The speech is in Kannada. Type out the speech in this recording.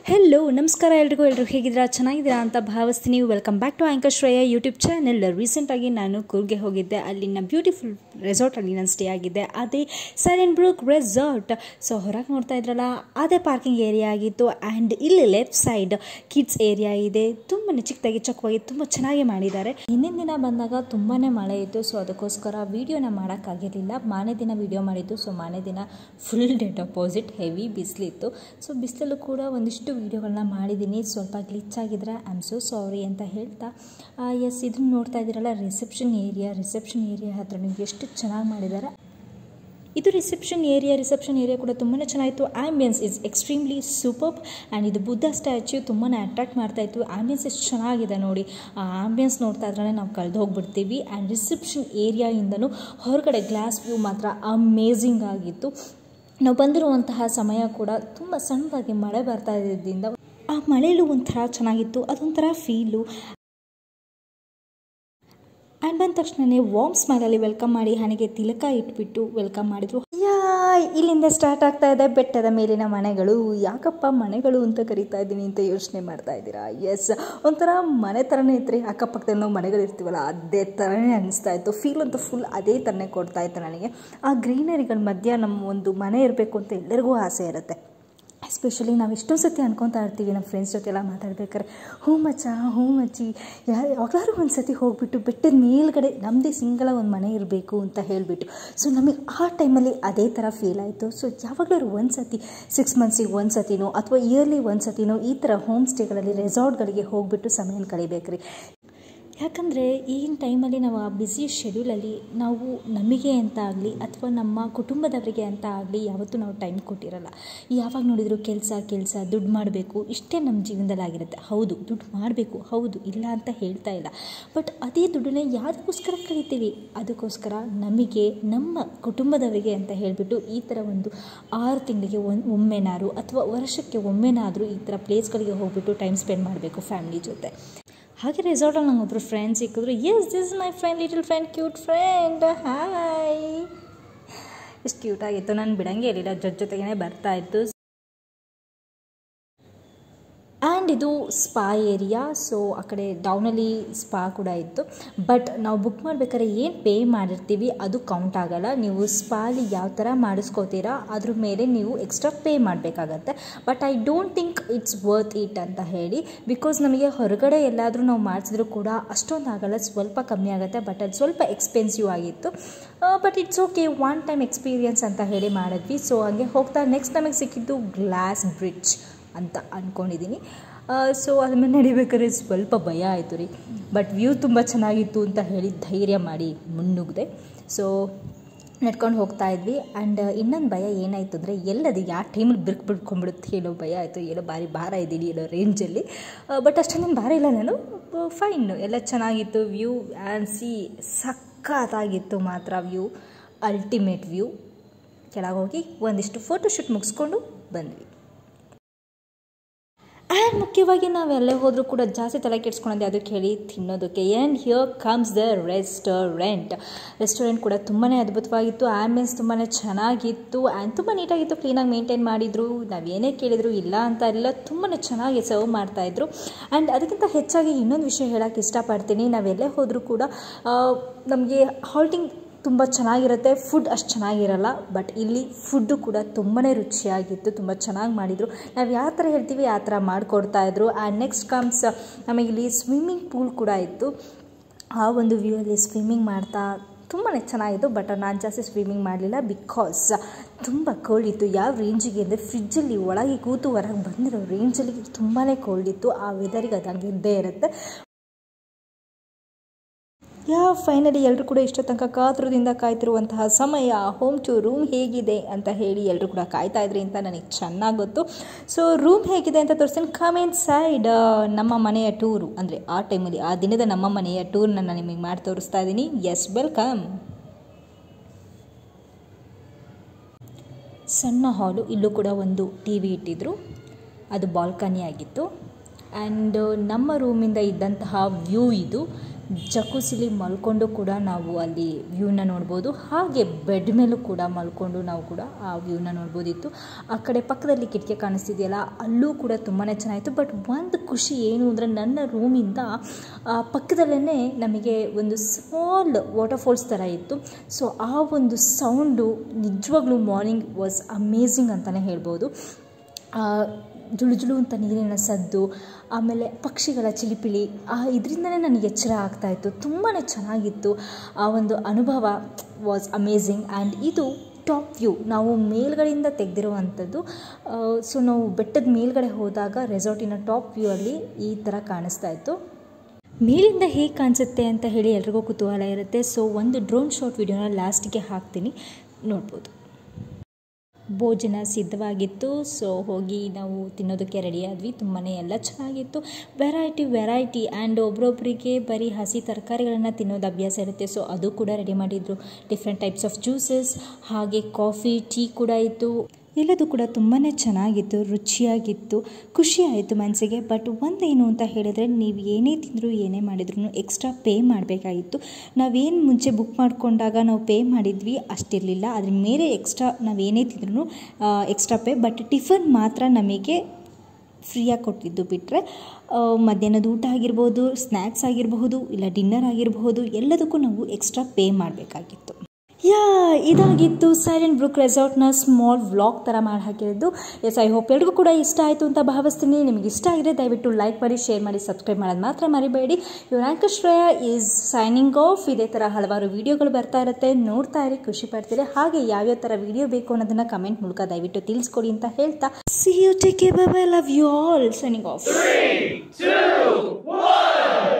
ಹೆಲೋ ನಮಸ್ಕಾರ ಎಲ್ರಿಗೂ ಎಲ್ಲರೂ ಹೇಗಿದ್ದೀರಾ ಚೆನ್ನಾಗಿದ್ದೀರಾ ಅಂತ ಭಾವಿಸ್ತೀನಿ welcome back to anchor Shreya YouTube channel ರೀಸೆಂಟಾಗಿ ನಾನು ಕೂರ್ಗೆ ಹೋಗಿದ್ದೆ ಅಲ್ಲಿನ ಬ್ಯೂಟಿಫುಲ್ ರೆಸಾರ್ಟಲ್ಲಿ ನಾನು ಸ್ಟೇ ಆಗಿದ್ದೆ ಅದೇ ಸೈಲೆಂಟ್ ಬ್ರೂಕ್ ರೆಸಾರ್ಟ್ ಸೊ ಹೊರಗೆ ನೋಡ್ತಾ ಇದ್ರಲ್ಲ ಅದೇ ಪಾರ್ಕಿಂಗ್ ಏರಿಯಾ ಆಗಿತ್ತು ಆ್ಯಂಡ್ ಇಲ್ಲಿ ಲೆಫ್ಟ್ ಸೈಡ್ ಕಿಡ್ಸ್ ಏರಿಯಾ ಇದೆ ತುಂಬಾ ಚಿಕ್ಕದಾಗಿ ಚೊಕ್ಕವಾಗಿ ತುಂಬ ಚೆನ್ನಾಗಿ ಮಾಡಿದ್ದಾರೆ ಹಿಂದಿನ ದಿನ ಬಂದಾಗ ತುಂಬಾ ಮಳೆ ಇತ್ತು ಸೊ ಅದಕ್ಕೋಸ್ಕರ ವೀಡಿಯೋನ ಮಾಡೋಕ್ಕಾಗಿರಲಿಲ್ಲ ಮಾನೇ ದಿನ ವೀಡಿಯೋ ಮಾಡಿದ್ದು ಸೊ ಮಾನೇ ದಿನ ಫುಲ್ ಡೆಟ್ ಅಪೋಸಿಟ್ ಹೆವಿ ಬಿಸಿಲಿತ್ತು ಸೊ ಬಿಸಿಲಲ್ಲೂ ಕೂಡ ಒಂದಿಷ್ಟು ವೀಡಿಯೋಗಳನ್ನ ಮಾಡಿದ್ದೀನಿ ಸ್ವಲ್ಪ ಗ್ಲಿಚ್ ಆಗಿದ್ರೆ ಐ ಆಮ್ ಸೋ ಸಾರಿ ಅಂತ ಹೇಳ್ತಾ ಎಸ್ ಇದನ್ನು ನೋಡ್ತಾ ಇದ್ದೀರಲ್ಲ ರಿಸೆಪ್ಷನ್ ಏರಿಯಾ ರಿಸೆಪ್ಷನ್ ಏರಿಯಾ ಹತ್ರ ನೀವು ಎಷ್ಟು ಚೆನ್ನಾಗಿ ಮಾಡಿದ್ದಾರೆ ಇದು ರಿಸೆಪ್ಷನ್ ಏರಿಯಾ ರಿಸೆಪ್ಷನ್ ಏರಿಯಾ ಕೂಡ ತುಂಬಾ ಚೆನ್ನಾಗಿತ್ತು ambience is extremely super and ಇದು ಬುದ್ಧ ಸ್ಟ್ಯಾಚ್ಯೂ ತುಂಬಾ ಅಟ್ರಾಕ್ಟ್ ಮಾಡ್ತಾ ಇತ್ತು ಆ್ಯಂಬಿಯನ್ಸ್ ಎಷ್ಟು ಚೆನ್ನಾಗಿದೆ ನೋಡಿ ಆ ಆ್ಯಂಬಿಯನ್ಸ್ ನೋಡ್ತಾ ಇದ್ರೇ ನಾವು ಕಳೆದು ಹೋಗ್ಬಿಡ್ತೀವಿ ಆ್ಯಂಡ್ ರಿಸೆಪ್ಷನ್ ಏರಿಯಾಯಿಂದನೂ ಹೊರಗಡೆ ಗ್ಲಾಸ್ ವ್ಯೂ ಮಾತ್ರ ಅಮೇಝಿಂಗ್ ಆಗಿತ್ತು ನಾವು ಬಂದಿರುವಂತಹ ಸಮಯ ಕೂಡ ತುಂಬ ಸಣ್ಣದಾಗಿ ಮಳೆ ಬರ್ತಾ ಇದ್ದಿದ್ದರಿಂದ ಆ ಮಳೆಯಲ್ಲೂ ಒಂಥರ ಚೆನ್ನಾಗಿತ್ತು ಅದೊಂಥರ ಫೀಲು ಆ್ಯಂಡ್ ಬಂದ ತಕ್ಷಣವೇ ವಾರ್ಮ್ ಸ್ಮೈಲಲ್ಲಿ ವೆಲ್ಕಮ್ ಮಾಡಿ ಹಣೆಗೆ ತಿಲಕ ಇಟ್ಬಿಟ್ಟು ವೆಲ್ಕಮ್ ಮಾಡಿದ್ರು ಯಾ ಇಲ್ಲಿಂದ ಸ್ಟಾರ್ಟ್ ಆಗ್ತಾ ಇದೆ ಬೆಟ್ಟದ ಮೇಲಿನ ಮನೆಗಳು ಯಾಕಪ್ಪ ಮನೆಗಳು ಅಂತ ಕರಿತಾ ಇದ್ದೀನಿ ಅಂತ ಯೋಚನೆ ಮಾಡ್ತಾ ಇದ್ದೀರಾ ಎಸ್ ಒಂಥರ ಮನೆ ಥರನೇ ಇತ್ತು ಅಕ್ಕಪಕ್ಕದಲ್ಲಿ ನಾವು ಮನೆಗಳು ಇರ್ತೀವಲ್ಲ ಅದೇ ಥರನೇ ಅನಿಸ್ತಾ ಇತ್ತು ಫೀಲ್ ಅಂತೂ ಫುಲ್ ಅದೇ ಥರನೇ ಕೊಡ್ತಾ ಇತ್ತು ನನಗೆ ಆ ಗ್ರೀನರಿಗಳ ಮಧ್ಯ ನಮ್ಮ ಒಂದು ಮನೆ ಇರಬೇಕು ಅಂತ ಎಲ್ಲರಿಗೂ ಆಸೆ ಇರುತ್ತೆ ಎಸ್ಪೆಷಲಿ ನಾವು ಎಷ್ಟೋ ಸತಿ ಅನ್ಕೊತಾ ಇರ್ತೀವಿ ನಮ್ಮ ಫ್ರೆಂಡ್ಸ್ ಜೊತೆ ಎಲ್ಲ ಮಾತಾಡ್ಬೇಕಾದ್ರೆ ಹ್ಞೂ ಮಚ್ಚ ಹ್ಞೂ ಮಚ್ಚಿ ಯಾರು ಯಾವಾಗಲಾದ್ರೂ ಒಂದು ಸತಿ ಹೋಗಿಬಿಟ್ಟು ಬೆಟ್ಟದ ಮೇಲ್ಗಡೆ ನಮ್ಮದೇ ಸಿಂಗಲ ಒಂದು ಮನೆ ಇರಬೇಕು ಅಂತ ಹೇಳಿಬಿಟ್ಟು ಸೊ ನಮಗೆ ಆ ಟೈಮಲ್ಲಿ ಅದೇ ಥರ ಫೀಲ್ ಆಯಿತು ಸೊ ಯಾವಾಗಲಾದ್ರು ಒಂದು ಸತಿ ಸಿಕ್ಸ್ ಮಂತ್ಸಿಗೆ ಒಂದು ಸತಿನೋ ಅಥವಾ ಇಯರ್ಲಿ ಒಂದು ಸತಿನೋ ಈ ಥರ ಹೋಮ್ ಸ್ಟೇಗಳಲ್ಲಿ ರೆಸಾರ್ಟ್ಗಳಿಗೆ ಹೋಗಿಬಿಟ್ಟು ಸಮಯ ಕಳಿಬೇಕು ರೀ ಯಾಕಂದರೆ ಈಗಿನ ಟೈಮಲ್ಲಿ ನಾವು ಆ ಬ್ಯುಸಿ ಶೆಡ್ಯೂಲಲ್ಲಿ ನಾವು ನಮಗೆ ಅಂತ ಆಗಲಿ ಅಥವಾ ನಮ್ಮ ಕುಟುಂಬದವರಿಗೆ ಅಂತ ಆಗಲಿ ಯಾವತ್ತೂ ನಾವು ಟೈಮ್ ಕೊಟ್ಟಿರಲ್ಲ ಯಾವಾಗ ನೋಡಿದರೂ ಕೆಲಸ ಕೆಲಸ ದುಡ್ಡು ಮಾಡಬೇಕು ಇಷ್ಟೇ ನಮ್ಮ ಜೀವನದಲ್ಲಿ ಆಗಿರುತ್ತೆ ಹೌದು ದುಡ್ಡು ಮಾಡಬೇಕು ಹೌದು ಇಲ್ಲ ಅಂತ ಹೇಳ್ತಾ ಇಲ್ಲ ಬಟ್ ಅದೇ ದುಡ್ಡನ್ನೇ ಯಾವುದಕ್ಕೋಸ್ಕರ ಕಳಿತೀವಿ ಅದಕ್ಕೋಸ್ಕರ ನಮಗೆ ನಮ್ಮ ಕುಟುಂಬದವರಿಗೆ ಅಂತ ಹೇಳಿಬಿಟ್ಟು ಈ ಥರ ಒಂದು ಆರು ತಿಂಗಳಿಗೆ ಒಂದು ಒಮ್ಮೆನಾರು ಅಥವಾ ವರ್ಷಕ್ಕೆ ಒಮ್ಮೆನಾದರೂ ಈ ಥರ ಪ್ಲೇಸ್ಗಳಿಗೆ ಹೋಗ್ಬಿಟ್ಟು ಟೈಮ್ ಸ್ಪೆಂಡ್ ಮಾಡಬೇಕು ಫ್ಯಾಮಿಲಿ ಜೊತೆ ಹಾಗೆ ರೆಸಾರ್ಟಲ್ಲಿ ನಂಗೆ ಒಬ್ಬರು ಫ್ರೆಂಡ್ ಸಿಕ್ಕಿದ್ರು yes this my friend little friend cute friend hi ಎಷ್ಟು ಕ್ಯೂಟ್ ಆಗಿತ್ತು ನಾನು ಬಿಡಂಗೆ ಇರಲಿಲ್ಲ ಜೊತೆ ಜೊತೆಗೇ ಬರ್ತಾ ಇತ್ತು ಆ್ಯಂಡ್ ಇದು ಸ್ಪಾ ಏರಿಯಾ ಸೊ ಆ ಕಡೆ ಡೌನಲ್ಲಿ ಸ್ಪಾ ಕೂಡ ಇತ್ತು ಬಟ್ ನಾವು ಬುಕ್ ಮಾಡ್ಬೇಕಾದ್ರೆ ಏನು ಪೇ ಮಾಡಿರ್ತೀವಿ ಅದು ಕೌಂಟ್ ಆಗೋಲ್ಲ ನೀವು ಸ್ಪಾಲಿ ಯಾವ ಥರ ಮಾಡಿಸ್ಕೋತೀರಾ ಅದ್ರ ಮೇಲೆ ನೀವು ಎಕ್ಸ್ಟ್ರಾ ಪೇ ಮಾಡಬೇಕಾಗತ್ತೆ but I don't think it's worth it ಅಂತ ಹೇಳಿ ಬಿಕಾಸ್ ನಮಗೆ ಹೊರಗಡೆ ಎಲ್ಲಾದರೂ ನಾವು ಮಾಡಿಸಿದ್ರು ಕೂಡ ಅಷ್ಟೊಂದು ಆಗಲ್ಲ ಸ್ವಲ್ಪ ಕಮ್ಮಿ ಆಗುತ್ತೆ ಬಟ್ ಅದು ಸ್ವಲ್ಪ ಎಕ್ಸ್ಪೆನ್ಸಿವ್ ಆಗಿತ್ತು but it's okay one time experience ಅಂತ ಹೇಳಿ ಮಾಡಿದ್ವಿ ಸೊ ಹಂಗೆ ಹೋಗ್ತಾ ನೆಕ್ಸ್ಟ್ ನಮಗೆ ಸಿಕ್ಕಿದ್ದು ಗ್ಲಾಸ್ ಬ್ರಿಡ್ಜ್ ಅಂತ ಅಂದ್ಕೊಂಡಿದ್ದೀನಿ ಸೊ ಅದ್ರ ಮೇಲೆ ನಡಿಬೇಕಾದ್ರೆ ಸ್ವಲ್ಪ ಭಯ ಆಯಿತು ರೀ ಬಟ್ ವ್ಯೂ ತುಂಬ ಚೆನ್ನಾಗಿತ್ತು ಅಂತ ಹೇಳಿ ಧೈರ್ಯ ಮಾಡಿ ಮುನ್ನುಗ್ದೆ ಸೊ ನಡ್ಕೊಂಡು ಹೋಗ್ತಾ ಇದ್ವಿ ಆ್ಯಂಡ್ ಇನ್ನೊಂದು ಭಯ ಏನಾಯಿತು ಅಂದರೆ ಎಲ್ಲದು ಯಾವ ಟೈಮಲ್ಲಿ ಬಿರ್ಕ್ ಬಿಡ್ಕೊಂಡ್ಬಿಡುತ್ತೆ ಏನೋ ಭಯ ಆಯಿತು ಏನೋ ಭಾರಿ ಭಾರ ಇದ್ದೀನಿ ಏನೋ ರೇಂಜಲ್ಲಿ ಬಟ್ ಅಷ್ಟೊಂದೇನು ಭಾರ ಇಲ್ಲ ನಾನು ಫೈನ್ ಎಲ್ಲ ಚೆನ್ನಾಗಿತ್ತು ವ್ಯೂ ಆ್ಯಂಡ್ ಸಿ ಸಖತ್ತಾಗಿತ್ತು ಮಾತ್ರ ವ್ಯೂ ಅಲ್ಟಿಮೇಟ್ ವ್ಯೂ ಕೆಳಗೆ ಹೋಗಿ ಒಂದಿಷ್ಟು ಫೋಟೋಶೂಟ್ ಮುಗಿಸ್ಕೊಂಡು ಬಂದ್ವಿ ಆ್ಯಂಡ್ ಮುಖ್ಯವಾಗಿ ನಾವೆಲ್ಲೇ ಹೋದರೂ ಕೂಡ ಜಾಸ್ತಿ ತಲೆ ಕೆಡ್ಸ್ಕೊಳೋದು ಅದಕ್ಕೆ ಹೇಳಿ ತಿನ್ನೋದಕ್ಕೆ and here comes the restaurant restaurant ಕೂಡ ತುಂಬಾ ಅದ್ಭುತವಾಗಿತ್ತು ಆ್ಯಂಬಿಯನ್ಸ್ ತುಂಬಾ ಚೆನ್ನಾಗಿತ್ತು ಆ್ಯಂಡ್ ತುಂಬ ನೀಟಾಗಿತ್ತು ಕ್ಲೀನಾಗಿ ಮೇಂಟೈನ್ ಮಾಡಿದರು ನಾವೇನೇ ಕೇಳಿದ್ರು ಇಲ್ಲ ಅಂತ ಇಲ್ಲ ತುಂಬಾ ಚೆನ್ನಾಗಿ ಸರ್ವ್ ಮಾಡ್ತಾಯಿದ್ರು ಆ್ಯಂಡ್ ಅದಕ್ಕಿಂತ ಹೆಚ್ಚಾಗಿ ಇನ್ನೊಂದು ವಿಷಯ ಹೇಳೋಕ್ಕೆ ಇಷ್ಟಪಡ್ತೀನಿ ನಾವೆಲ್ಲೇ ಹೋದರೂ ಕೂಡ ನಮಗೆ ಹಾಲ್ಟಿಂಗ್ ತುಂಬ ಚೆನ್ನಾಗಿರುತ್ತೆ ಫುಡ್ ಅಷ್ಟು ಚೆನ್ನಾಗಿರಲ್ಲ ಬಟ್ ಇಲ್ಲಿ ಫುಡ್ಡು ಕೂಡ ತುಂಬಾ ರುಚಿಯಾಗಿತ್ತು ತುಂಬ ಚೆನ್ನಾಗಿ ಮಾಡಿದರು ನಾವು ಯಾವ ಥರ ಹೇಳ್ತೀವಿ ಆ ಥರ ಮಾಡಿಕೊಡ್ತಾಯಿದ್ರು ಆ್ಯಂಡ್ ನೆಕ್ಸ್ಟ್ ಕಮ್ಸ್ ನಮಗಿಲ್ಲಿ ಸ್ವಿಮ್ಮಿಂಗ್ ಪೂಲ್ ಕೂಡ ಇತ್ತು ಆ ಒಂದು ವ್ಯೂಯಲ್ಲಿ ಸ್ವಿಮ್ಮಿಂಗ್ ಮಾಡ್ತಾ ತುಂಬಾ ಚೆನ್ನಾಗಿತ್ತು ಬಟ್ ನಾನು ಜಾಸ್ತಿ ಸ್ವಿಮ್ಮಿಂಗ್ ಮಾಡಲಿಲ್ಲ ಬಿಕಾಸ್ ತುಂಬ ಕೋಲ್ಡ್ ಇತ್ತು ಯಾವ ರೇಂಜಿಗೆ ಅಂದರೆ ಫ್ರಿಜ್ಜಲ್ಲಿ ಒಳಗೆ ಕೂತು ಹೊರಗೆ ಬಂದಿರೋ ರೇಂಜಲ್ಲಿ ತುಂಬಾ ಕೋಲ್ಡ್ ಇತ್ತು ಆ ವೆದರಿಗೆ ಅದು ಹಂಗೆ ಇದ್ದೇ ಇರುತ್ತೆ ಯಾ ಫೈನಲಿ ಎಲ್ಲರೂ ಕೂಡ ಇಷ್ಟ ತನಕ ಕಾತುರದಿಂದ ಕಾಯ್ತಿರುವಂತಹ ಸಮಯ ಹೋಮ್ ಟು ರೂಮ್ ಹೇಗಿದೆ ಅಂತ ಹೇಳಿ ಎಲ್ಲರೂ ಕೂಡ ಕಾಯ್ತಾ ಇದ್ರಿ ಅಂತ ನನಗೆ ಚೆನ್ನಾಗಿ ಗೊತ್ತು ಸೊ ರೂಮ್ ಹೇಗಿದೆ ಅಂತ ತೋರಿಸ್ತೀನಿ ಕಮೆಂಟ್ ಸೈಡ್ ನಮ್ಮ ಮನೆಯ ಟೂರು ಅಂದರೆ ಆ ಟೈಮಲ್ಲಿ ಆ ದಿನದ ನಮ್ಮ ಮನೆಯ ಟೂರ್ನ ನಾನು ನಿಮಗೆ ಮಾಡಿ ತೋರಿಸ್ತಾ ಇದ್ದೀನಿ ಎಸ್ ವೆಲ್ಕಮ್ ಸಣ್ಣ ಹಾಲು ಇಲ್ಲೂ ಕೂಡ ಒಂದು ಟಿ ವಿ ಇಟ್ಟಿದ್ರು ಅದು ಬಾಲ್ಕನಿ ಆಗಿತ್ತು ಆ್ಯಂಡ್ ನಮ್ಮ ರೂಮಿಂದ ಇದ್ದಂತಹ ವ್ಯೂ ಇದು ಜಕುಸಿಲಿ ಮಲ್ಕೊಂಡು ಕೂಡ ನಾವು ಅಲ್ಲಿ ವ್ಯೂನ ನೋಡ್ಬೋದು ಹಾಗೆ ಬೆಡ್ ಮೇಲೂ ಕೂಡ ಮಲ್ಕೊಂಡು ನಾವು ಕೂಡ ಆ ವ್ಯೂನ ನೋಡ್ಬೋದಿತ್ತು ಆ ಕಡೆ ಪಕ್ಕದಲ್ಲಿ ಕಿಟಕಿ ಕಾಣಿಸ್ತಿದೆಯಲ್ಲ ಅಲ್ಲೂ ಕೂಡ ತುಂಬಾ ಚೆನ್ನಾಗಿತ್ತು ಬಟ್ ಒಂದು ಖುಷಿ ಏನು ಅಂದರೆ ನನ್ನ ರೂಮಿಂದ ಪಕ್ಕದಲ್ಲೇ ನಮಗೆ ಒಂದು ಸ್ಮಾಲ್ ವಾಟರ್ಫಾಲ್ಸ್ ಥರ ಇತ್ತು ಸೊ ಆ ಒಂದು ಸೌಂಡು ನಿಜವಾಗ್ಲೂ ಮಾರ್ನಿಂಗ್ ವಾಸ್ ಅಮೇಝಿಂಗ್ ಅಂತಲೇ ಹೇಳ್ಬೋದು ಜುಳು ಜುಳು ಅಂತ ನೀರಿನ ಸದ್ದು ಆಮೇಲೆ ಪಕ್ಷಿಗಳ ಚಿಲಿಪಿಲಿ ಆ ಇದರಿಂದನೇ ನನಗೆ ಎಚ್ಚರ ಆಗ್ತಾಯಿತ್ತು ತುಂಬಾ ಚೆನ್ನಾಗಿತ್ತು ಆ ಒಂದು ಅನುಭವ ವಾಸ್ ಅಮೇಝಿಂಗ್ ಆ್ಯಂಡ್ ಇದು ಟಾಪ್ ವ್ಯೂ ನಾವು ಮೇಲ್ಗಡೆಯಿಂದ ತೆಗೆದಿರುವಂಥದ್ದು ಸೊ ನಾವು ಬೆಟ್ಟದ ಮೇಲ್ಗಡೆ ಹೋದಾಗ ರೆಸಾರ್ಟಿನ ಟಾಪ್ ವ್ಯೂ ಅಲ್ಲಿ ಈ ಥರ ಕಾಣಿಸ್ತಾ ಇತ್ತು ಮೇಲಿಂದ ಹೇಗೆ ಕಾಣಿಸುತ್ತೆ ಅಂತ ಹೇಳಿ ಎಲ್ರಿಗೂ ಕುತೂಹಲ ಇರುತ್ತೆ ಸೊ ಒಂದು ಡ್ರೋನ್ ಶಾಟ್ ವಿಡಿಯೋನ ಲಾಸ್ಟಿಗೆ ಹಾಕ್ತೀನಿ ನೋಡ್ಬೋದು ಭೋಜನ ಸಿದ್ಧವಾಗಿತ್ತು ಸೊ ಹೋಗಿ ನಾವು ತಿನ್ನೋದಕ್ಕೆ ರೆಡಿ ಆದ್ವಿ ತುಂಬಾ ಎಲ್ಲ ಚೆನ್ನಾಗಿತ್ತು ವೆರೈಟಿ ವೆರೈಟಿ ಆ್ಯಂಡ್ ಒಬ್ರೊಬ್ಬರಿಗೆ ಬರೀ ಹಸಿ ತರಕಾರಿಗಳನ್ನು ತಿನ್ನೋದು ಅಭ್ಯಾಸ ಇರುತ್ತೆ ಸೊ ಅದು ಕೂಡ ರೆಡಿ ಮಾಡಿದರು ಡಿಫ್ರೆಂಟ್ ಟೈಪ್ಸ್ ಆಫ್ ಜ್ಯೂಸಸ್ ಹಾಗೆ ಕಾಫಿ ಟೀ ಕೂಡ ಇತ್ತು ಎಲ್ಲದು ಕೂಡ ತುಂಬಾ ಚೆನ್ನಾಗಿತ್ತು ರುಚಿಯಾಗಿತ್ತು ಖುಷಿ ಆಯಿತು ಮನಸ್ಸಿಗೆ ಬಟ್ ಒಂದೇನು ಅಂತ ಹೇಳಿದರೆ ನೀವು ಏನೇ ತಿಂದರೂ ಏನೇ ಮಾಡಿದ್ರು ಎಕ್ಸ್ಟ್ರಾ ಪೇ ಮಾಡಬೇಕಾಗಿತ್ತು ನಾವೇನು ಮುಂಚೆ ಬುಕ್ ಮಾಡಿಕೊಂಡಾಗ ನಾವು ಪೇ ಮಾಡಿದ್ವಿ ಅಷ್ಟಿರಲಿಲ್ಲ ಅದ್ರ ಮೇಲೆ ಎಕ್ಸ್ಟ್ರಾ ನಾವೇನೇ ತಿಂದ್ರೂ ಎಕ್ಸ್ಟ್ರಾ ಪೇ ಬಟ್ ಟಿಫನ್ ಮಾತ್ರ ನಮಗೆ ಫ್ರೀಯಾಗಿ ಕೊಟ್ಟಿದ್ದು ಬಿಟ್ಟರೆ ಮಧ್ಯಾಹ್ನದ ಊಟ ಆಗಿರ್ಬೋದು ಸ್ನ್ಯಾಕ್ಸ್ ಆಗಿರಬಹುದು ಇಲ್ಲ ಡಿನ್ನರ್ ಆಗಿರಬಹುದು ಎಲ್ಲದಕ್ಕೂ ನಾವು ಎಕ್ಸ್ಟ್ರಾ ಪೇ ಮಾಡಬೇಕಾಗಿತ್ತು ಯಾ ಇದಾಗಿತ್ತು ಸೈಲೆಂಟ್ ಬ್ರೂಕ್ ರೆಸಾರ್ಟ್ನ ಸ್ಮಾಲ್ ವ್ಲಾಗ್ ಥರ ಮಾಡಿ ಹಾಕಿರೋದು ಎಸ್ ಐ ಹೋಪ್ ಎಲ್ರಿಗೂ ಕೂಡ ಇಷ್ಟ ಆಯಿತು ಅಂತ ಭಾವಿಸ್ತೀನಿ ನಿಮಗೆ ಇಷ್ಟ ಆಗಿದ್ರೆ ದಯವಿಟ್ಟು ಲೈಕ್ ಮಾಡಿ ಶೇರ್ ಮಾಡಿ ಸಬ್ಸ್ಕ್ರೈಬ್ ಮಾಡೋದು ಮಾತ್ರ ಮರಿಬೇಡಿ ಇವ್ರ anchor Shreya is signing off ಇದೇ ಥರ ಹಲವಾರು ವೀಡಿಯೋಗಳು ಬರ್ತಾ ಇರುತ್ತೆ ನೋಡ್ತಾ ಇರಿ ಖುಷಿ ಪಡ್ತೀರಿ ಹಾಗೆ ಯಾವ್ಯಾವ ಥರ ವೀಡಿಯೋ ಬೇಕು ಅನ್ನೋದನ್ನ ಕಮೆಂಟ್ ಮೂಲಕ ದಯವಿಟ್ಟು ತಿಳಿಸ್ಕೊಡಿ ಅಂತ ಹೇಳ್ತಾ see you take bye bye love you all signing off Three, two, one.